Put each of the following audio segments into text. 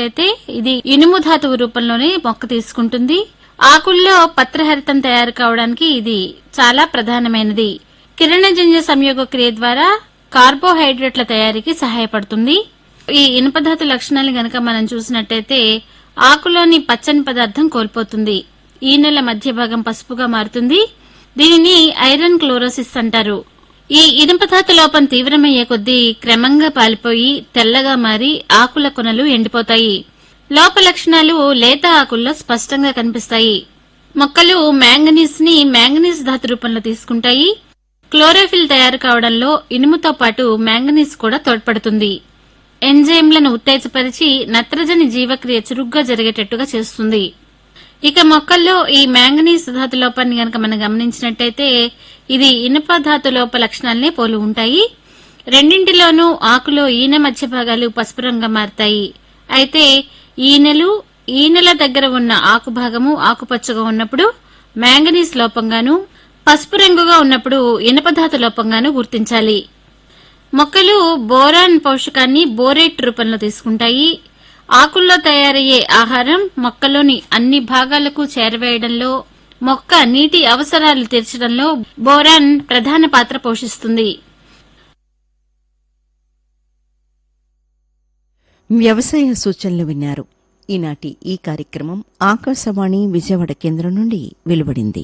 చూసినట్టయితే ఇది ఇనుము ధాతువు రూపంలోనే మొక్క తీసుకుంటుంది ఆకుల్లో పత్రహరితం తయారు కావడానికి ఇది చాలా ప్రధానమైనది కిరణజన్య సంయోగ క్రియ ద్వారా కార్బోహైడ్రేట్ల తయారీకి సహాయపడుతుంది ఈ ఇనుపధాతు లక్షణాలు గనక మనం చూసినట్టయితే ఆకులోని పచ్చని పదార్థం కోల్పోతుంది ఈ నెల మధ్య భాగం పసుపుగా మారుతుంది దీనిని ఐరన్ క్లోరోసిస్ అంటారు ఈ ఇనుపధాతు లోపం తీవ్రమయ్యే కొద్దీ క్రమంగా పాలిపోయి తెల్లగా మారి ఆకుల కొనలు ఎండిపోతాయి లోప లక్షణాలు లేత ఆకుల్లో స్పష్టంగా కనిపిస్తాయి మొక్కలు మ్యాంగనీస్ ని మ్యాంగనీస్ ధాతు రూపంలో తీసుకుంటాయి క్లోరోఫిల్ తయారు కావడంలో ఇనుముతో పాటు మ్యాంగనీస్ కూడా తోడ్పడుతుంది ఎంజైమ్లను ఉత్తేజపరిచి నత్రజని జీవక్రియ చురుగ్గా జరిగేటట్టుగా చేస్తుంది ఇక మొక్కల్లో ఈ మ్యాంగనీస్ ధాతు లోపాన్ని గనక మనం గమనించినట్టయితే ఇది ఇనుప ధాతు లోప లక్షణాలనే పోలి ఉంటాయి రెండింటిలోనూ ఆకులో ఈనె మధ్య భాగాలు పసుపు రంగుగా మారతాయి అయితే ఈనెలు ఈనెల దగ్గర ఉన్న ఆకు భాగము ఆకుపచ్చగా ఉన్నప్పుడు మ్యాంగనీస్ లోపంగాను పసుపు రంగుగా ఉన్నప్పుడు ఇనుప ధాతు లోపంగాను గుర్తించాలి మొక్కలు బోరాన్ పోషకాన్ని బోరేట్ రూపంలో తీసుకుంటాయి ఆకుల్లో తయారయ్యే ఆహారం మొక్కలోని అన్ని భాగాలకు చేరవేయడంలో మొక్క నీటి అవసరాలు తీర్చడంలో బోరాన్ ప్రధాన పాత్ర పోషిస్తుంది వ్యవసాయ సూచనలు విన్నారు ఈనాటి ఈ కార్యక్రమం ఆకాశవాణి విజయవాడ కేంద్రం నుండి వెలువడింది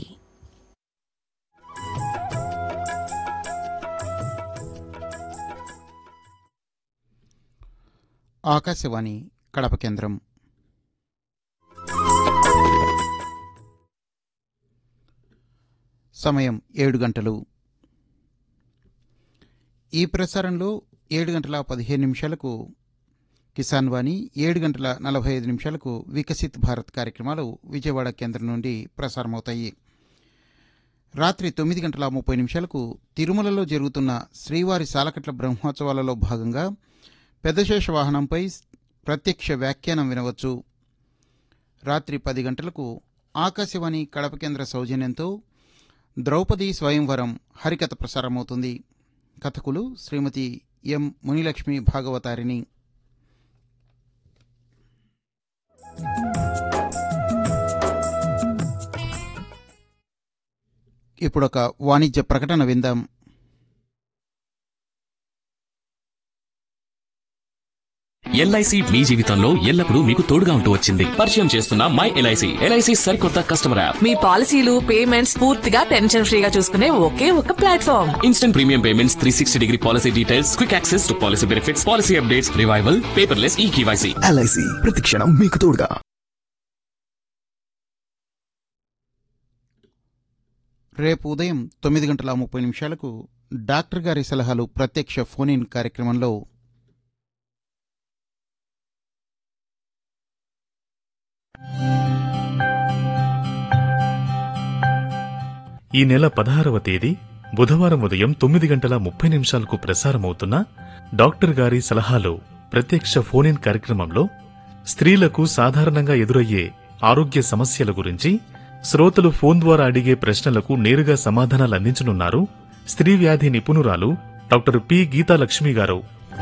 ఆకాశవాణి కడప కేంద్రం సమయం ఏడు గంటలు ఈ ప్రసారంలో ఏడు గంటల పదిహేను నిమిషాలకు కిసాన్ వాణి ఏడు గంటల నలభై ఐదు నిమిషాలకు వికసిత్ భారత్ కార్యక్రమాలు విజయవాడ కేంద్రం నుండి ప్రసారమవుతాయి రాత్రి తొమ్మిది గంటల ముప్పై నిమిషాలకు తిరుమలలో జరుగుతున్న శ్రీవారి సాలకట్ల బ్రహ్మోత్సవాలలో భాగంగా పెద్దశేష వాహనంపై ప్రత్యక్ష వ్యాఖ్యానం వినవచ్చు రాత్రి పది గంటలకు ఆకాశవాణి కడప కేంద్ర సౌజన్యంతో ద్రౌపది స్వయంవరం హరికథ ప్రసారమవుతుంది కథకులు శ్రీమతి ఎం మునిలక్ష్మి భాగవతారిణి ఇప్పుడొక వాణిజ్య ప్రకటన విందాం ఎల్ఐసి మీ జీవితంలో ఎల్లప్పుడూ మీకు తోడుగా ఉంటూ వచ్చింది పరిచయం చేస్తున్న మై ఎల్ఐసి ఎల్ఐసి సరికొత్త కస్టమర్ యాప్ మీ పాలసీలు పేమెంట్స్ పూర్తిగా టెన్షన్ ఫ్రీగా చూసుకునే ఒకే ఒక platform instant premium payments three sixty degree policy details quick access to policy benefits policy updates revival paperless e KYC LIC ప్రతిక్షణం మీకు తోడుగా రేపు ఉదయం తొమ్మిది గంటల ముప్పై నిమిషాలకు డాక్టర్ గారి సలహాలు ప్రత్యక్ష ఫోన్ ఇన్ కార్యక్రమంలో ఈ నెల పదహారవ తేదీ బుధవారం ఉదయం తొమ్మిది గంటల ముప్పై నిమిషాలకు ప్రసారమవుతున్న డాక్టర్ గారి సలహాలు ప్రత్యక్ష ఫోన్ ఇన్ కార్యక్రమంలో స్త్రీలకు సాధారణంగా ఎదురయ్యే ఆరోగ్య సమస్యల గురించి శ్రోతలు ఫోన్ ద్వారా అడిగే ప్రశ్నలకు నేరుగా సమాధానాలు అందించనున్నారు స్త్రీ వ్యాధి నిపుణురాలు డాక్టర్ పి గీతాలక్ష్మి గారు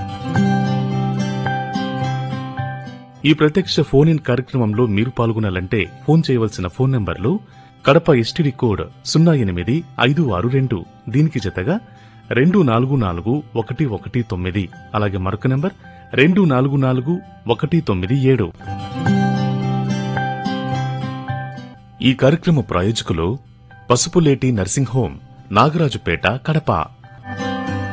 ఈ ప్రత్యక్ష ఫోన్ ఇన్ కార్యక్రమంలో మీరు పాల్గొనాలంటే ఫోన్ చేయవలసిన ఫోన్ నంబర్లు కడప ఎస్టీడీ కోడ్ సున్నా ఎనిమిది ఐదు ఆరు రెండు దీనికి జతగా రెండు నాలుగు నాలుగు ఒకటి ఒకటి తొమ్మిది అలాగే మరొక నంబర్ రెండు నాలుగు నాలుగు ఒకటి తొమ్మిది ఏడు ఈ కార్యక్రమ ప్రాయోజకులు పసుపులేటి నర్సింగ్ హోం నాగరాజుపేట కడప